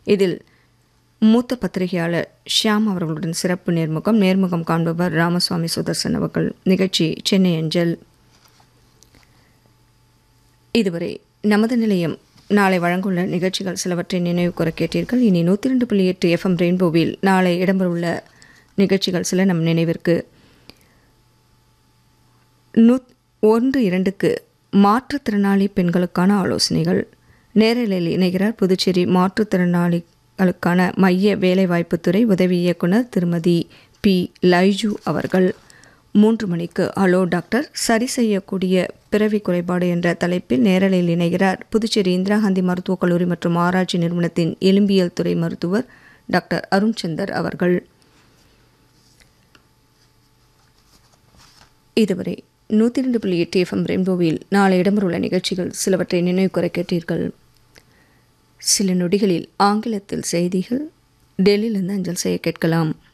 இதில் மூத்த பத்திரிகையாளர் ஷியாம் அவர்களுடன் சிறப்பு நேர்முகம் நேர்முகம் காண்பவர் ராமசுவாமி சுதர்சன் அவர்கள் நிகழ்ச்சி சென்னை அஞ்சல் இதுவரை நமது நிலையம் நாளை வழங்குள்ள நிகழ்ச்சிகள் சிலவற்றை நினைவு கூற கேட்டீர்கள் இனி நூற்றி ரெண்டு புள்ளி எட்டு எஃப்எம் ரெயின்போவில் நாளை இடம்பெறவுள்ள நிகழ்ச்சிகள் சில நம் நினைவிற்கு நூ ஒன்று இரண்டுக்கு மாற்றுத்திறனாளி பெண்களுக்கான ஆலோசனைகள் நேரலையில் இணைகிறார் புதுச்சேரி மாற்றுத்திறனாளிகளுக்கான மைய வேலைவாய்ப்புத்துறை உதவி இயக்குனர் திருமதி பி லைஜு அவர்கள் மூன்று மணிக்கு ஹலோ டாக்டர் சரி செய்யக்கூடிய பிறவி குறைபாடு என்ற தலைப்பில் நேரலையில் இணைகிறார் புதுச்சேரி இந்திரா காந்தி மருத்துவக் கல்லூரி மற்றும் ஆராய்ச்சி நிறுவனத்தின் எலும்பியல் துறை மருத்துவர் டாக்டர் அருண் சந்தர் அவர்கள் இதுவரை நூற்றி ரெண்டு புள்ளி எட்டு எஃப்எம் ரெயின்போவில் நாளை இடம்பெறவுள்ள நிகழ்ச்சிகள் சிலவற்றை நினைவு கூற கேட்டீர்கள் சில நொடிகளில் ஆங்கிலத்தில் செய்திகள் டெல்லியிலிருந்து அஞ்சல் செய்ய கேட்கலாம்